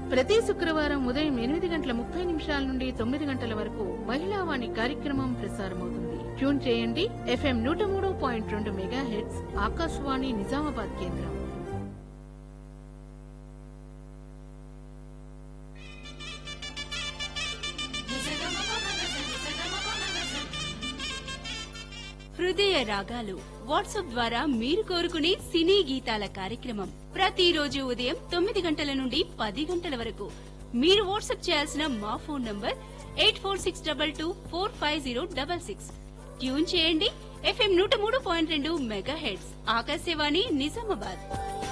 ప్రతి శుక్రవారం ఉదయం ఎనిమిది గంటల ముప్పై నిమిషాల నుండి తొమ్మిది గంటల వరకు మహిళా వాణి కార్యక్రమం ప్రసారమవుతుంది ట్యూన్ చేయండి ఎఫ్ఎం నూట మూడు పాయింట్ రెండు మెగా హెడ్స్ ఆకాశవాణి నిజామాబాద్ కేంద్రం హృదయ రాగాలు వాట్సాప్ ద్వారా మీరు కోరుకునే సినీ గీతాల కార్యక్రమం ప్రతిరోజు ఉదయం తొమ్మిది గంటల నుండి పది గంటల వరకు మీరు వాట్సాప్ చేయాల్సిన మా phone number eight four six double two four five zero double six tune చేయండి ఎఫ్ఎం నూట మూడు పాయింట్ రెండు మెగా హెడ్స్ ఆకాశవాణి నిజామాబాద్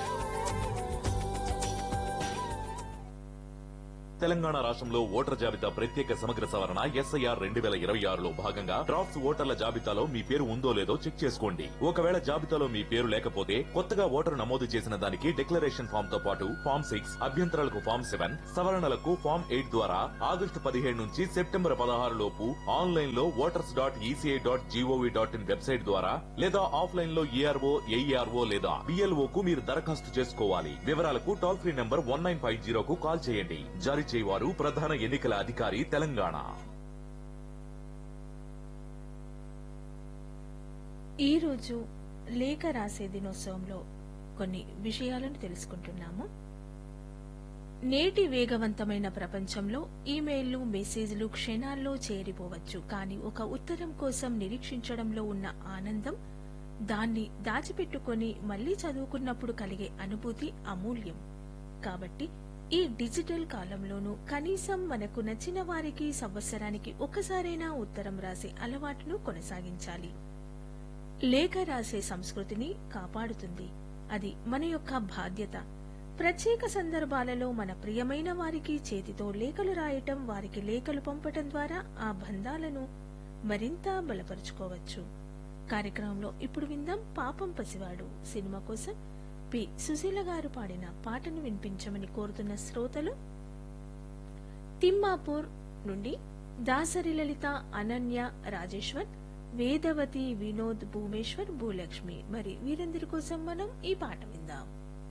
తెలంగాణ రాష్ట్రంలో ఓటర్ జాబితా ప్రత్యేక సమగ్ర సవరణ ఎస్ఐఆర్ రెండు వేల ఇరవై ఆరులో భాగంగా డ్రాఫ్ట్స్ ఓటర్ల జాబితాలో మీ పేరు ఉందో లేదో చెక్ చేసుకోండి ఒకవేళ జాబితాలో మీ పేరు లేకపోతే కొత్తగా ఓటరు నమోదు చేసిన దానికి డిక్లరేషన్ ఫామ్ తో పాటు ఫామ్ సిక్స్ అభ్యంతరాలకు ఫామ్ సెవెన్ సవరణలకు ఫామ్ ఎయిట్ ద్వారా ఆగస్టు పదిహేడు నుంచి సెప్టెంబర్ పదహారు లోపు ఆన్లైన్ లో voters dot ECI dot gov dot in website ద్వారా లేదా ఆఫ్లైన్ లో ఈఆర్ఓ ఏఈఆర్ఓ లేదా బిఎల్ఓ కు మీరు దరఖాస్తు చేసుకోవాలి వివరాలకు toll free number one nine five జీరోకు కాల్ చేయండి జారీ చేయవారు ప్రధాన ఎన్నికల అధికారి తెలంగాణ ఈరోజు లేఖ రాసే దినోత్సవంలో కొన్ని విషయాలను తెలుసుకుంటున్నాము నేటి వేగవంతమైన ప్రపంచంలో ఈమెయిల్లు మెసేజ్లు క్షణాల్లో చేరిపోవచ్చు కానీ ఒక ఉత్తరం కోసం నిరీక్షించడంలో ఉన్న ఆనందం దాన్ని దాచిపెట్టుకొని మళ్లీ చదువుకున్నప్పుడు కలిగే అనుభూతి అమూల్యం కాబట్టి ఈ డిజిటల్ కాలంలోనూ కనీసం మనకు నచ్చిన వారికి సంవత్సరానికి ఒక్కసారైనా ఉత్తరం రాసే అలవాటును కొనసాగించాలి లేఖ రాసే సంస్కృతిని కాపాడుతుంది అది మన యొక్క బాధ్యత ప్రత్యేక సందర్భాలలో మన ప్రియమైన వారికి చేతితో లేఖలు రాయటం వారికి లేఖలు పంపటం ద్వారా ఆ బంధాలను మరింత బలపరుచుకోవచ్చు కార్యక్రమంలో ఇప్పుడు విందాం పాపం పసివాడు సినిమా కోసం పి సుశీల గారు పాడిన పాటను వినిపించమని కోరుతున్న శ్రోతలు తిమ్మాపూర్ నుండి దాసరి లలిత అనన్య రాజేశ్వర్ వేదవతి వినోద్ భూమేశ్వర్ భూలక్ష్మి మరి వీరందరి కోసం మనం ఈ పాట విందాం